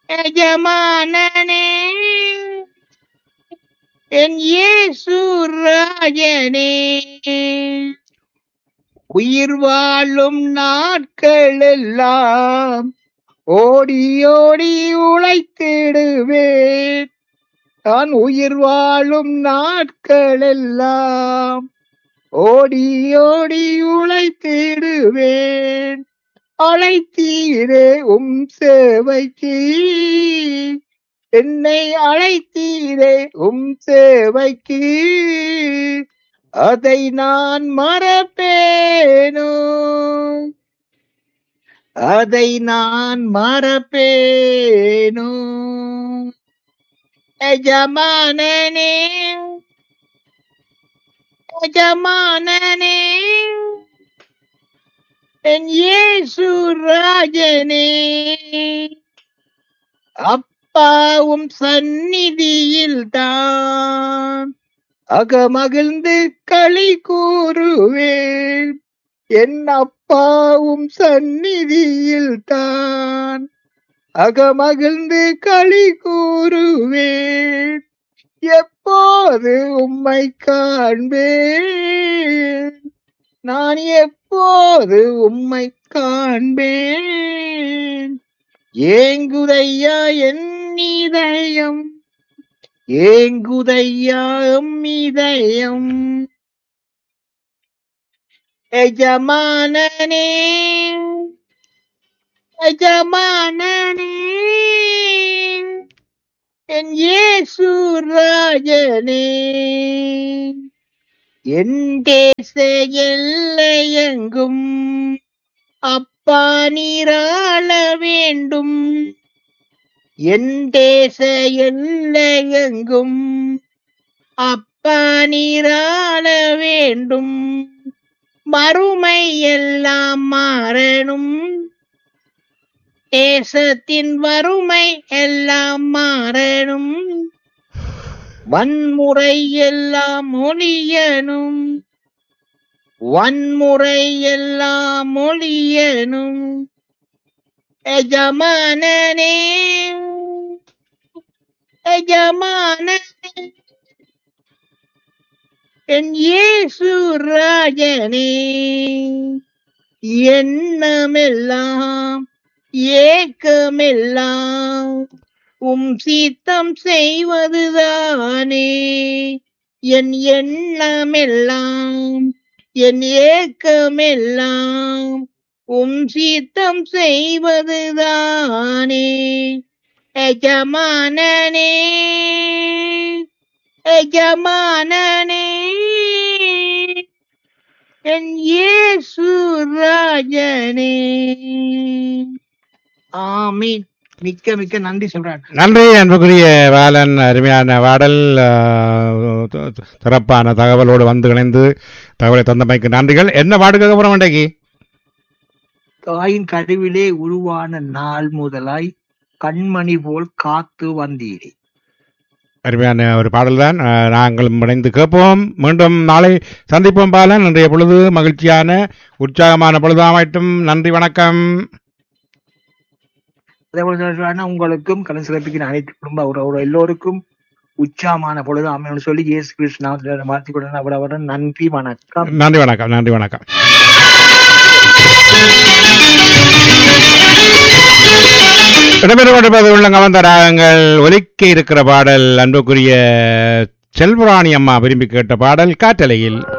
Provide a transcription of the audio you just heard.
எஜமானனே என் இயேசு ராஜனே உயிர் வாழும் நாட்கள் எல்லாம் ஓடி ஓடி உழைத்திடுவேன் நான் உயிர் வாழும் நாட்கள் எல்லாம் ஓடி ஓடி உழைத்திடுவேன் அழைத்தீரே உம் சேவைக்கு என்னை அழைத்தீரே உம் சேவைக்கு அதை நான் மறப்பேனோ அதை நான் மறப்பேனோ எஜமானனே எஜமானனே என் இயேசு ராஜனே அப்பாவும் சந்நிதியில் தான் அகமகிழ்ந்து களி கூறுவேன் என் அப்பாவும் சந்நிதியில் தான் அகமகிழ்ந்து களி கூறுவேன் எப்போது உம்மை காண்பேன் நான் எப்போது உம்மை காண்பேன் ஏங்குதையா என் இதயம் ஏங்குதையா எம் இதயம் எஜமானனே எஜமானனே என் இயேசு ராஜனே என் தேச எல்லையெங்கும் அப்பா நீராள வேண்டும் என் தேச எல்லையெங்கும் அப்பா நீராள வேண்டும் மறுமை எல்லாம் மாறணும் தேசத்தின் வறுமை எல்லாம் மாறணும் வன்முறை எல்லாம் ஒழியனும் வன்முறை எல்லாம் ஒழியனும் எஜமானனே எஜமானனே என் இயேசு ராஜனே எண்ணமெல்லாம் ஏக்கமெல்லாம் உம் சீத்தம் செய்வதுதானே என் எண்ணமெல்லாம் என் ஏக்கமெல்லாம் உம் சீத்தம் செய்வதுதானே எஜமானனே எஜமானனே என் இயேசு ராஜனே ஆமீன் மிக்க மிக்க நன்றி சொல்றான் நன்றி அன்புக்குரிய வேலன் அருமையான பாடல் ஆஹ், த- த- சிறப்பான தகவலோடு வந்து இணைந்து தகவலை தந்தமைக்கு நன்றிகள் என்ன பாடுக்க போறோம் இன்றைக்கு தாயின் கருவிலே உருவான நாள் முதலாய் கண்மணி போல் காத்து வந்தீரே அருமையான ஒரு பாடல் தான் நாங்களும் இணைந்து கேட்போம் மீண்டும் நாளை சந்திப்போம் பாலன் இன்றைய பொழுது மகிழ்ச்சியான உற்சாகமான பொழுதாமட்டும் நன்றி வணக்கம் அதே போல சொல்றாருன்னா, உங்களுக்கும் கடன் சிறப்பிக்கிற அனைத்து குடும்ப உறவு எல்லோருக்கும் உச்சாமான பொழுது அமையணும்னு சொல்லி இயேசு கிருஷ்ணா மாற்றி கொடுங்க அவரவர நன்றி வணக்கம் நன்றி வணக்கம் நன்றி வணக்கம் இடம்பெற்று கொண்டிருப்பது உள்ளங்க வந்த ராகங்கள் ஒலிக்க இருக்கிற பாடல் அன்புக்குரிய செல்வராணி அம்மா விரும்பி கேட்ட பாடல் காற்றலையில்